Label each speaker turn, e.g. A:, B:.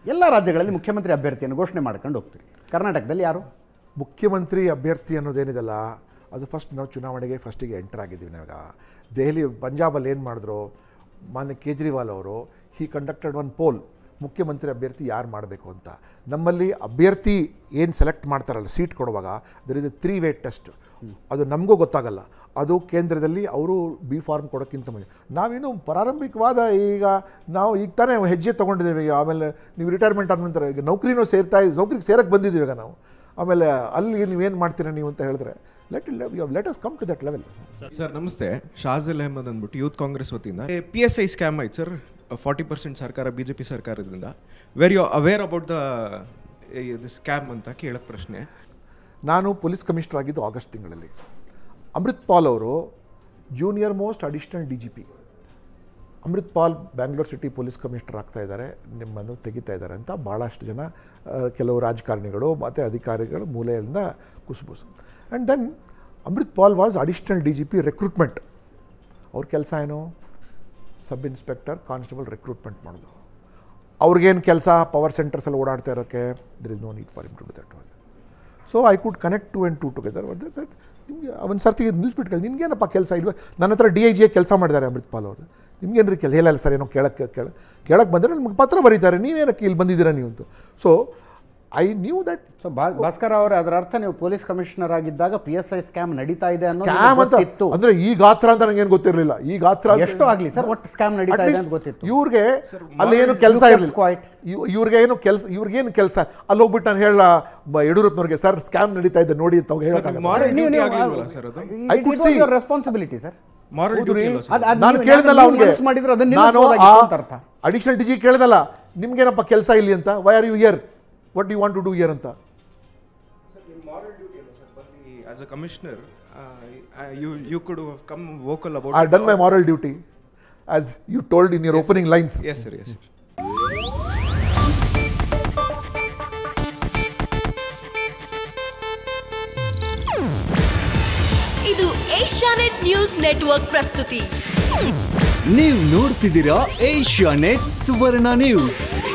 A: ಎಲ್ಲ ರಾಜ್ಯಗಳಲ್ಲಿ ಮುಖ್ಯಮಂತ್ರಿ ಅಭ್ಯರ್ಥಿಯನ್ನು ಘೋಷಣೆ ಮಾಡ್ಕೊಂಡು ಹೋಗ್ತೀರಿ ಕರ್ನಾಟಕದಲ್ಲಿ ಯಾರು
B: ಮುಖ್ಯಮಂತ್ರಿ ಅಭ್ಯರ್ಥಿ ಅನ್ನೋದೇನಿದೆಲ್ಲ ಅದು ಫಸ್ಟ್ ನಾವು ಚುನಾವಣೆಗೆ ಫಸ್ಟಿಗೆ ಎಂಟರ್ ಆಗಿದ್ದೀವಿ ನಾವಾಗ ದೆಹಲಿ ಪಂಜಾಬಲ್ಲಿ ಏನು ಮಾಡಿದ್ರು ಮಾನ್ಯ ಕೇಜ್ರಿವಾಲ್ ಅವರು ಹಿ ಕಂಡಕ್ಟೆಡ್ ಒನ್ ಪೋಲ್ ಮುಖ್ಯಮಂತ್ರಿ ಅಭ್ಯರ್ಥಿ ಯಾರು ಮಾಡಬೇಕು ಅಂತ ನಮ್ಮಲ್ಲಿ ಅಭ್ಯರ್ಥಿ ಏನು ಸೆಲೆಕ್ಟ್ ಮಾಡ್ತಾರಲ್ಲ ಸೀಟ್ ಕೊಡುವಾಗ there is a three way test ಅದು ನಮಗೂ ಗೊತ್ತಾಗಲ್ಲ ಅದು ಕೇಂದ್ರದಲ್ಲಿ ಅವರು ಬಿ ಫಾರ್ಮ್ ಕೊಡೋಕ್ಕಿಂತ ಮುಂಚೆ ನಾವೇನು ಪ್ರಾರಂಭಿಕವಾದ ಈಗ ನಾವು ಈಗ ತಾನೇ ಹೆಜ್ಜೆ ತೊಗೊಂಡಿದ್ದೀವಿ ಈಗ ಆಮೇಲೆ ನೀವು ರಿಟೈರ್ಮೆಂಟ್ ಆದ ನಂತರ ಈಗ ನೌಕರಿನೂ ಸೇರ್ತಾ ನೌಕರಿಗೆ ಸೇರಕ್ಕೆ ಬಂದಿದ್ದೀವಿ ಈಗ ನಾವು ಆಮೇಲೆ ಅಲ್ಲಿ ನೀವೇನು ಮಾಡ್ತೀರಾ ನೀವು ಅಂತ ಹೇಳಿದ್ರೆ let let us come to that level
C: sir ನಮಸ್ತೆ ಶಾಜಿಲ್ ಅಹಮದ್ ಅಂದ್ಬಿಟ್ಟು ಯೂತ್ ಕಾಂಗ್ರೆಸ್ ವತಿಯಿಂದ ಪಿ ಎಸ್ ಐ ಸ್ಕ್ಯಾಮ್ ಆಯ್ತು ಸರ್ ಫಾರ್ಟಿ ಪರ್ಸೆಂಟ್ ಸರ್ಕಾರ ಬಿ ಜೆ ಪಿ ಸರ್ಕಾರದಿಂದ were you aware about the scam ಅಂತ ಕೇಳಕ್ ಪ್ರಶ್ನೆ
B: ನಾನು ಪೊಲೀಸ್ ಕಮಿಷನರ್ ಆಗಿದ್ದು ಆಗಸ್ಟ್ ತಿಂಗಳಲ್ಲಿ ಅಮೃತ್ ಪಾಲ್ ಅವರು junior most additional D G P Amrit Paul Bangalore city police commissioner ಆಗ್ತಾ ಇದ್ದಾರೆ ನಿಮ್ಮನ್ನು ತೆಗಿತಾ ಇದ್ದಾರೆ ಅಂತ ಭಾಳಷ್ಟು ಜನ ಆ, ಕೆಲವು ರಾಜಕಾರಣಿಗಳು ಮತ್ತು ಅಧಿಕಾರಿಗಳು ಮೂಲೆಯಿಂದ ಕುಸುಬುಸು and then Amrit Paul was additional D G P recruitment ಅವ್ರ ಕೆಲಸ ಏನು ಸಬ್ ಇನ್ಸ್ಪೆಕ್ಟರ್ ಕಾನ್ಸ್ಟೇಬಲ್ ರೆಕ್ರೂಟ್ಮೆಂಟ್ ಮಾಡೋದು ಅವ್ರಿಗೇನು ಕೆಲಸ ಪವರ್ ಸೆಂಟರ್ಸ್ ಎಲ್ಲ ಓಡಾಡ್ತಾ ಇರೋಕ್ಕೆ there is no need for him to do that one so I could connect two and two together but sir ನಿಮಗೆ ಅವನ ಸರ್ತಿ ನಿಲ್ಲಿಸ್ಬಿಟ್ಟು ನಿಮ್ಗೇನಪ್ಪ ಕೆಲಸ ಇಲ್ವ ನನ್ನ ಹತ್ರ ಡಿ ಐ ಜಿಯ ಕೆಲಸ ಮಾಡಿದ್ದಾರೆ ಅಮೃತ್ ಪಾಲ್ ಅವರು ನಿಮ್ಗೇನು ರೀ ಕೆಲ ಹೇಳಲ್ಲ ಸರ್ ಏನೋ ಕೇಳಕ್ಕೆ ಕೇಳ ಕೇಳಕ್ಕೆ ಬಂದರೆ ನಿಮ್ಗೆ ಪತ್ರ ಬರೀತಾರೆ ನೀವೇನಕ್ಕೆ ಇಲ್ಲಿ ಬಂದಿದ್ದೀರಾ ನೀವು ಅಂತ so I knew that
A: so Bhaskar ಅವರೇ ಅದರ ಅರ್ಥ ನೀವು ಪೊಲೀಸ್ ಕಮಿಷನರ್ ಆಗಿದ್ದಾಗ ಪಿ ಎಸ್ ಐ ಸ್ಕ್ಯಾಮ್ ನಡೀತಾ ಇದೆ ಅನ್ನೋದು
B: ಸ್ಕ್ಯಾಮ್ ಅಂತ
A: ಗೊತ್ತಿತ್ತು
B: ಅಂದರೆ ಈ ಗಾತ್ರ ಅಂತ ನನಗೇನು ಗೊತ್ತಿರಲಿಲ್ಲ ಈ ಗಾತ್ರ ಅಂತ-
A: ಎಷ್ಟು ಆಗ್ಲಿ ಸರ್ ಒಟ್ಟು ಸ್ಕ್ಯಾಮ್ ನಡೀತಾ
B: At
A: ಇದೆ
B: least
A: ಅಂತ ಗೊತ್ತಿತ್ತು
B: ಇವ್ರಿಗೆ ಅಲ್ಲಿ ಏನು ಕೆಲಸ
A: You kept
B: ಇರಲಿಲ್ಲ
A: quiet.
B: ಇವ್ರಿಗೆ ಏನು ಕೆಲಸ ಇವ್ರಿಗೇನು ಕೆಲಸ ಅಲ್ಲಿ ಹೋಗ್ಬಿಟ್ಟು ನಾನು ಹೇಳ ಯಡಿಯೂರಪ್ಪನವ್ರಿಗೆ ಸರ್ ಸ್ಕ್ಯಾಮ್ ನಡೀತಾ ಇದೆ ನೋಡಿ ಅಂತ ಹೇಳಕ್ಕಾಗಲ್ಲ
C: ಮಾರಲ್
A: ನೀವು
C: ಡ್ಯೂಟಿ
A: ನೀವು
C: ಆಗಿಲ್ವಲ್ಲ ಸರ್ ಅದು
B: I could see-
A: responsibility sir
C: moral duty ಇಲ್ಲ ಸರ್
A: ಅದ್- ಅದ್
B: ನಾನು
A: ನೀವು-
B: ಕೇಳ್ದಲ್ಲ
A: ನೀವು
B: ಅವ್ನಿಗೆ
A: ಮನಸ್ಸು ಮಾಡಿದ್ರೆ ಅದನ್ನ
B: ನಾನು
A: ನಿಲ್ಲಿಸ್ಬೋದಾಗಿತ್ತು ಅಂತ ಅರ್ಥ.
B: ಅಡಿಷನಲ್ ಡಿ ಜಿ ಕೇಳ್ದಲ್ಲ ನಿಮ್ಗೇನಪ್ಪ ಕೆಲಸ ಇಲ್ಲಿ ಅಂತ why are you here what you want to do here ಅಂತ
C: ಮಾರಲ್ ಡ್ಯೂಟಿ ಇಲ್ಲ ಸರ್ ಬಂದು as a commissioner you you could come vocal
B: I
C: about
B: done my moral duty as you told in your opening lines
C: yes sir yes sir
D: ಇದು Asianet news network ಪ್ರಸ್ತುತಿ
E: ನೀವು ನೋಡ್ತಿದ್ದೀರಾ Asia net ಸುವರ್ಣ news